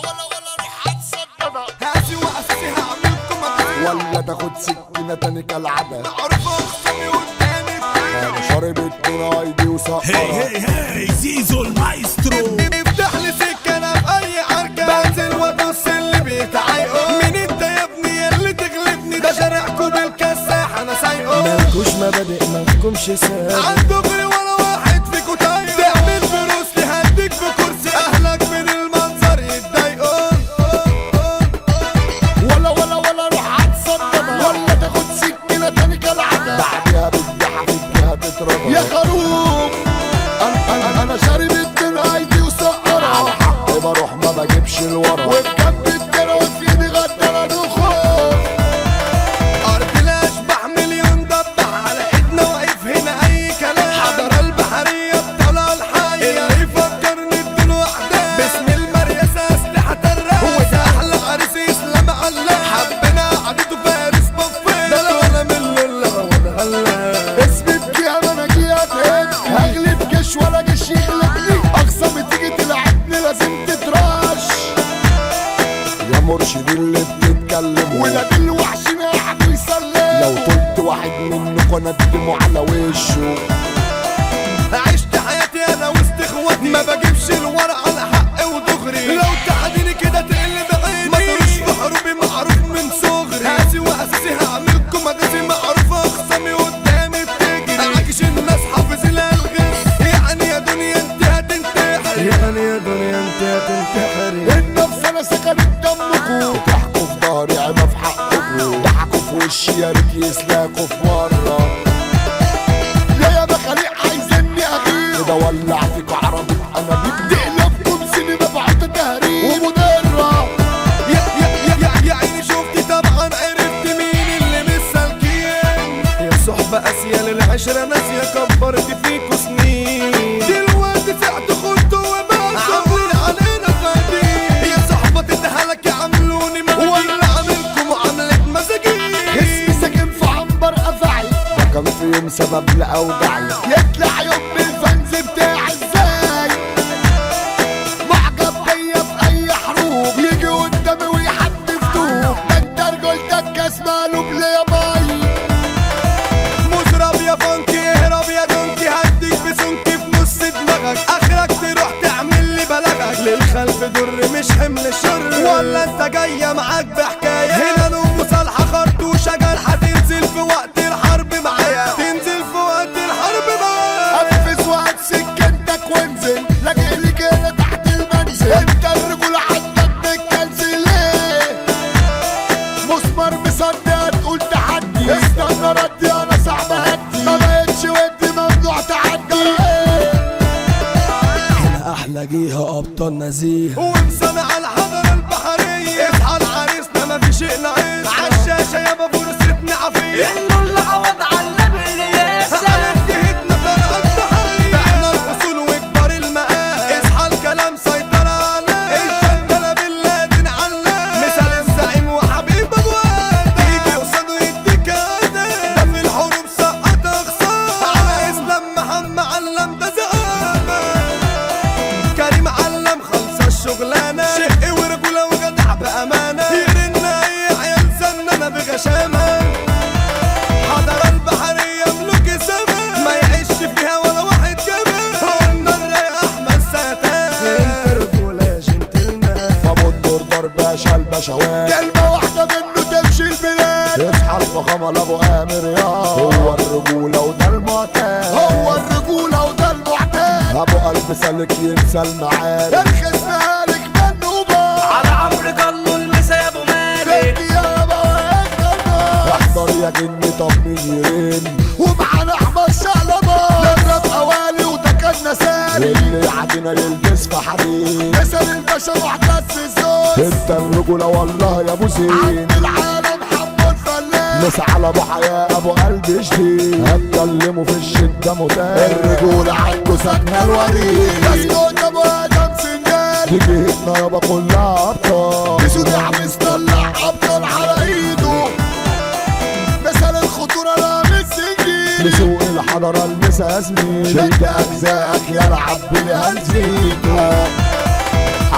ولا ولا روح هتصدنا هاتي واساسي هعملكم مدرسة ولا تاخد سكينة تاني كالعادة معروف اخصامي قدامي انا شارب التونة ايدي هي وسقرة هي هي زيزو المايسترو افتح لي سكه انا في اي حركه بنزل وادوس اللي بيتعايقوا مين انت يا ابني اللي تغلبني ده شارعكوا بالكساح انا سايقه مالكوش مبادئ مالكمش سابق عند غيري ولا واحد فيكوا طايق تعمل فلوس تهديك بكرسي اهلك من المنظر يتضايقوا ولا ولا ولا روح هتصدنا ولا تاخد سكينة تاني كالعادة بعدها بالجحا فيها تتربى يا خروف انا انا انا شارب التونة ايدي وسقرة على حقي بروح ما بجيبش الورا وفي جنب التونة وفي ايدي غدارة دخول ارض الاشباح مليون دبح على ايدنا واقف هنا اي كلام حضر البحريه بطلع الحي اللي يفكرني بدون احداث باسم المريسه اسلحه الراب وده احلى عريس اسلام علام حبينا قعدته فارس بفين ده لو انا من اللي وده غلاب اسمي بكيها انا جيت هغلب جيش ولا جيش يغلبني اقسم تيجي تلعبني لازم تتراش يا مرشد اللي بتتكلم ولاد الوحش قاعد يسلم لو طلت واحد منكم اندمه على وشه عشت حياتي انا وسط اخواتي ما بجيبش الورق على حق ودغري لو تعديني كده تقل بعيني ما تروش في حروبي معروف من صغري هاسي واساسي هعملكم مدرسي معروف اخصامي قدامي بتجري عاكش الناس حافظ الالغاز يعني يا دنيا انت هتنتحري يعني يا دنيا انت هتنتحري النفس انا سكنت دمكم بتحكوا في ظهري عيبه في حقكم ضحكوا في وشي يا ريت يسلاكوا في مره يا يا بخليق عايزني اغير كده ولع فيكوا عربي انا بتقلبكم سينما بعد تهريب ومدرة يا يا يا يا, يا عيني شفتي طبعا عرفت مين اللي مش سالكين يا صحبة قاسية للعشرة ناسية كبرت فيكوا سنين دلوقتي ساعة خدته وبعته عاملين علينا غادي يا صاحبة تدهلك يعملوني مجانين ولا عاملكم معاملة مساجين اسمي ساكن في عنبر افعي ده كان في يوم سبب لاوجعي يطلع يوم الفنز بتاعي ازاي معجب بيا في اي حروب يجي قدامي ويحدف دوب ده انت رجولتك كاس مقلوب ليا باي مزرب يا فانكي اهرب يا دونكي هديك بسنكي في نص دماغك اخرك تروح تعمل لي بلغك للخلف در مش حمل شر ولا انت جايه معاك بحكايه هنا نوم صالحه خرطوشه جرحه تنزل في وقت الحرب معايا تنزل في وقت الحرب معايا انفذ وهات سكنتك وانزل لاجئ لي كده تحت المنزل انت الرجولة عندك بتكنسل ليه مسمار مصدق تقول تحدي استنى ردي انا صعب هدي ما بقتش ودي ممنوع تعدي احنا احلى جيها ابطال نزيه ومسامع الحضرة البحرية اصحى العريسنا مفيش شيء ناقص عالشاشة يابا فرصتنا عافية انه اللي عوض علم الرياسة جهتنا طلعت تحية احنا الاصول وكبار المقام اصحى الكلام سيطرة عليه الشغالة باللادن علام مثال الزعيم وحبيب ابواب يجي قصاده يديك اداء ده في الحروب سقط اخصام على اسلام محمد علم ده زقامة كريم علم خلص الشغلانة شق ورجولة وجدع بأمانة يرن أي عيال زنانة بغشامة حضر البحرية ملوك سما ما يعيش فيها ولا واحد كمان قلنا الرايق أحمد ساتان انت رجولة يا جنتلمان فابو الدور ضرب باشا البشوات كلمة واحدة منه تمشي البلاد يصحى الفخامة لابو امر يا هو الرجولة وده المعتاد هو الرجولة وده المعتاد ابو قلب سالك ينسى المعاد الخصم هالك منه بقى على عمرو جلو المسا يا ابو مالك يا بابا احضر يا جني طب مين يرن ومعانا احمد شقلبة نضرب قوالي وده كان نسالي اللي يعدينا يلبس في حديد اسال الباشا وحدث الزوز انت الرجولة والله يا ابو زين عند العالم محمد فلاح مس على ابو حياة ابو قلب جديد هتكلموا في الشدة متاح الرجولة عنده سكنة الوريد اسكت ابو ادم سنجال تجيتنا يابا كلها ابطال يسود عميس طلع ابطال على ايده مثل الخطورة لامس سنجيل لسوق الحضرة المسا زميل شد اجزائك يلعب بالهلزيكو حضرات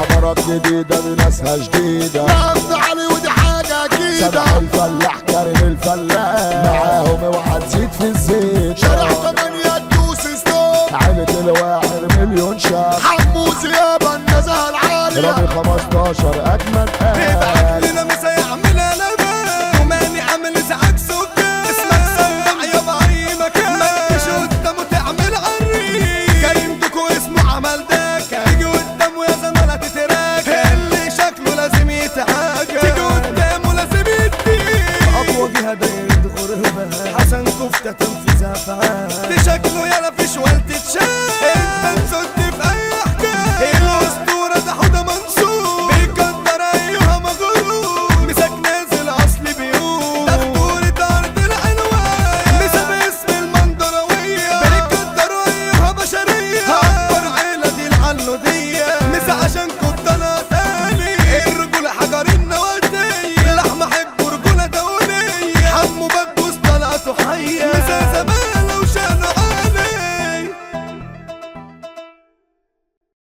جديدة بناسها جديدة نقد علي ودي حاجة أكيدة سامح الفلاح كريم الفلاح معاهم اوعى تزيد في الزيت شارع تمانية تدوس ستوب عيلة الواحد مليون شاب حموس يابا النزهة العالية رامي 15 أجمل ابعت قال لنا مسا يعمل قلبان وماني عامل ازعاج سكان اسمك سمع يا بعي مكان ما تجيش قدامه تعمل عريق كريم دوكو اسمه عمل داكا تيجي قدامه يا زمالة تتراك اللي شكله لازم يتعاكى تيجي قدامه لازم يديك اقوى جهه داير غربة حسن كفتة تنفذها فعال دي شكله يلا فيش والد تشاف انت نسد في اي حكايه الاسطوره ده حوده منصور بيقدر ايها مغرور مسك نازل اصل بيقول ده بطولة ارض العنوان مسا باسم المنظرويه بيقدروا ايها بشريه اكبر عيله دي العنوديه مسا عشان كل